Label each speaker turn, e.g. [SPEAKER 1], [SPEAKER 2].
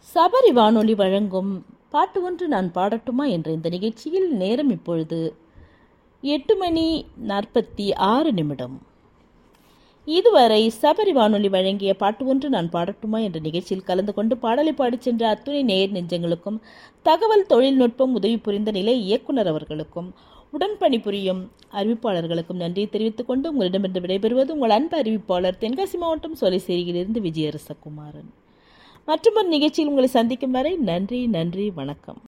[SPEAKER 1] சபரி வானொலி வழங்கும் பாட்டு ஒன்று நான் பாடட்டுமா என்ற இந்த நிகழ்ச்சியில் நேரம் இப்பொழுது எட்டு மணி நாற்பத்தி ஆறு நிமிடம் இதுவரை சபரி வானொலி வழங்கிய பாட்டு ஒன்று நான் பாடட்டுமா என்ற நிகழ்ச்சியில் கலந்து கொண்டு பாடலை பாடிச் சென்ற அத்துணை நேர் நெஞ்சங்களுக்கும் தகவல் தொழில்நுட்பம் உதவி புரிந்த நிலை இயக்குனர் அவர்களுக்கும் உடன் பணிபுரியும் அறிவிப்பாளர்களுக்கும் நன்றியை தெரிவித்துக் கொண்டு உங்களிடமிருந்து விடைபெறுவது உங்கள் அன்பு அறிவிப்பாளர் தென்காசி மாவட்டம் சோலைசேரியிலிருந்து விஜயரசகுமாரன் மற்றொரு நிகழ்ச்சியில் உங்களை சந்திக்கும் வரை நன்றி நன்றி வணக்கம்